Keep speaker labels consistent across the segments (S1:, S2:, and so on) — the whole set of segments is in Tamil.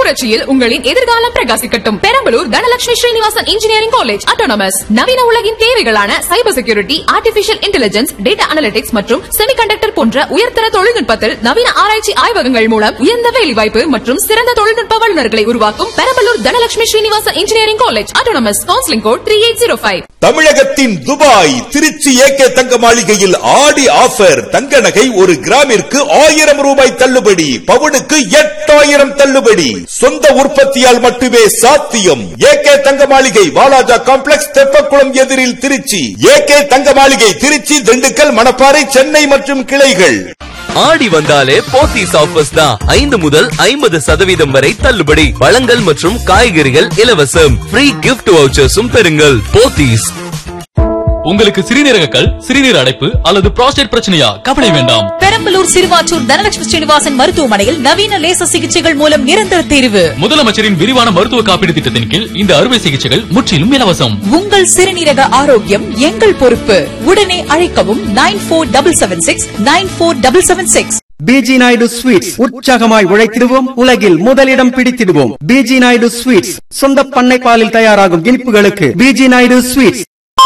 S1: புரட்சியில் உங்களின் எதிர்காலம் பிரகாசிக்கட்டும் Perambalur Dhanalakshmi Srinivasan engineering college autonomous நவீன உலகின் தேவைகளான cyber security artificial intelligence data analytics மற்றும் செமிகண்டக்டர் போன்ற உயர்தர தொழில்நுட்பத்தில் நவீன ஆராய்ச்சி ஆய்வகங்கள் மூலம் உயர்ந்த வேலைவாய்ப்பு மற்றும் சிறந்த தொழில்நுட்ப வல்லுநர்களை உருவாக்கும் Perambalur Dhanalakshmi Srinivasan engineering college autonomous counselling code three eight zero five
S2: தமிழகத்தின் துபாய் திருச்சி ஏகே தங்க மாளிகையில் ஆடி ஆஃபர் தங்க நகை ஒரு கிராமிற்கு ஆயிரம் ரூபாய் தள்ளுபடி பவுனுக்கு எட்டாயிரம் தள்ளுபடி சொந்த உற்பத்தியால் மட்டுமே சாத்தியம் ஏகே தங்க மாளிகை வாலாஜா காம்ப்ளெக்ஸ் தெப்பக்குளம் எதிரில் திருச்சி ஏகே தங்க மாளிகை திருச்சி திண்டுக்கல் மணப்பாறை சென்னை மற்றும் கிளைகள்
S3: ஆடி வந்தாலே போத்தீஸ் ஆஃபர்ஸ் தான் ஐந்து முதல் ஐம்பது சதவீதம் வரை தள்ளுபடி பழங்கள் மற்றும் காய்கறிகள் இலவசம் ஃப்ரீ கிஃப்ட் வவுச்சர்ஸும் பெறுங்கள் போத்தீஸ்
S4: உங்களுக்கு சிறுநீரக கல் சிறுநீர் அடைப்பு அல்லது புரோஸ்டேட் பிரச்சனையா கவலை வேண்டாம்
S5: பெரம்பலூர் சிறுவாச்சூர் தனலட்சுமி ஸ்ரீனிவாசன் மருத்துவமனையில் நவீன லேசர் சிகிச்சைகள் மூலம் நிரந்தர தீர்வு
S4: முதலமைச்சரின் விரிவான மருத்துவ காப்பீடு திட்டத்தின் கீழ் இந்த அறுவை சிகிச்சைகள் முற்றிலும் இலவசம்
S5: உங்கள் சிறுநீரக ஆரோக்கியம் எங்கள் பொறுப்பு உடனே அழைக்கவும் nine four double seven six nine four double seven six
S6: PG Naidu sweets உற்சாகமாய் உழைத்திடுவோம் உலகில் முதலிடம் பிடித்திடுவோம் பிஜி நாயுடு ஸ்வீட்ஸ் சொந்த பண்ணை பாலில் தயாராகும் இனிப்புகளுக்கு PG Naidu sweets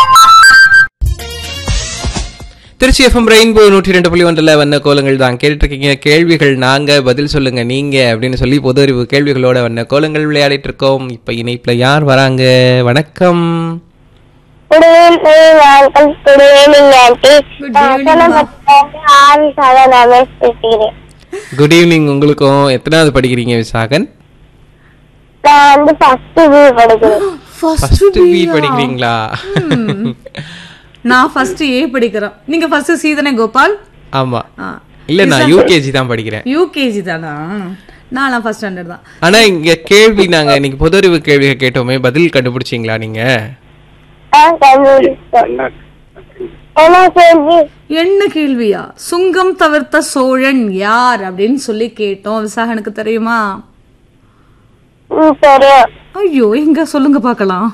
S7: Trichy FM rainbow நூற்றி ரெண்டு புள்ளி ஒன்றில் வந்த கோலங்கள் தான் கேட்டுருக்கீங்க கேள்விகள் நாங்க பதில் சொல்லுங்க நீங்க அப்படின்னு சொல்லி பொது அறிவு கேள்விகளோட வந்த கோலங்கள் விளையாடிட்டு இருக்கோம் இப்ப இணைப்புல யார் வராங்க வணக்கம்
S8: Good evening, uncle. Good evening, auntie. வசனப்பட்டிருந்து ஆர் சதன் ரமேஷ் பேசுகிறேன்
S7: குட் ஈவினிங் உங்களுக்கும் எத்தனாவது படிக்கிறீங்க விசாகன்
S8: நான் வந்து ஃபர்ஸ்ட் பி படிக்கிறேன்
S7: ஃபர்ஸ்ட் பி படிக்கிறீங்களா
S9: நான் ஃபர்ஸ்ட் ஏ படிக்கிறேன் நீங்க ஃபர்ஸ்ட் சி தானே கோபால்
S7: ஆமா இல்ல நான் யூகேஜி தான் படிக்கிறேன்
S9: யூகேஜி தானா நான் ஃபர்ஸ்ட் ஸ்டாண்டர்ட் தான்
S7: ஆனா இங்க கேள்வி நாங்க இன்னைக்கு பொது அறிவு கேள்விகள் கேட்டோமே பதில் கண்டுபிடிச்சீங்களா நீங்க
S8: ஆ, கண்டுபிடிச்சேன். என்ன கேள்வி
S9: என்ன கேள்வியா சுங்கம் தவிர்த்த சோழன் யார் அப்படின்னு சொல்லி கேட்டோம் விசாகனுக்கு தெரியுமா
S8: ம், தெரியும்
S9: ஐயோ எங்க சொல்லுங்க பார்க்கலாம்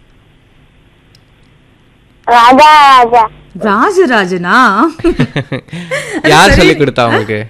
S8: ராஜா ராஜா
S9: ராஜராஜனா
S7: யார் சொல்லி கொடுத்தா உங்களுக்கு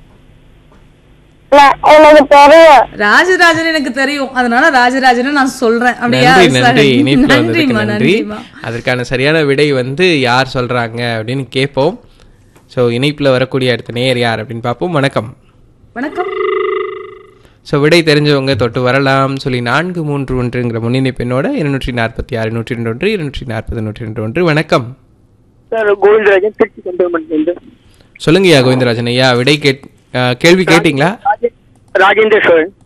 S8: நான் எனக்கு தெரியும்
S9: ராஜராஜன் எனக்கு தெரியும் அதனால ராஜராஜன் நான் சொல்றேன் அப்படியா
S7: நன்றி நன்றி
S9: விசாகன்?
S7: இணைப்புல வந்ததுக்கு
S9: நன்றிம்மா
S7: நன்றி
S9: நன்றிம்மா
S7: அதற்கான சரியான விடை வந்து யார் சொல்றாங்க அப்படின்னு கேட்போம் ஸோ இணைப்புல வரக்கூடிய அடுத்த நேர் யார் அப்படின்னு பார்ப்போம் வணக்கம்
S9: வணக்கம்
S7: ஸோ விடை தெரிஞ்சவங்க தொட்டு வரலாம் சொல்லி நான்கு மூன்று ஒன்றுங்கிற முன்னிலை பெண்ணோட இருநூற்றி நாற்பத்தி ஆறு நூற்றி ரெண்டு ஒன்று இருநூற்றி நாற்பது நூற்றி ரெண்டு ஒன்று வணக்கம்
S10: சார் கோவிந்தராஜன் திருச்சி கண்டோன்மெண்ட் வந்து
S7: சொல்லுங்கய்யா கோவிந்தராஜன் ஐயா விடை கேட் அஹ், கேள்வி கேட்டிங்களா
S10: ராஜேந்திர சோழன்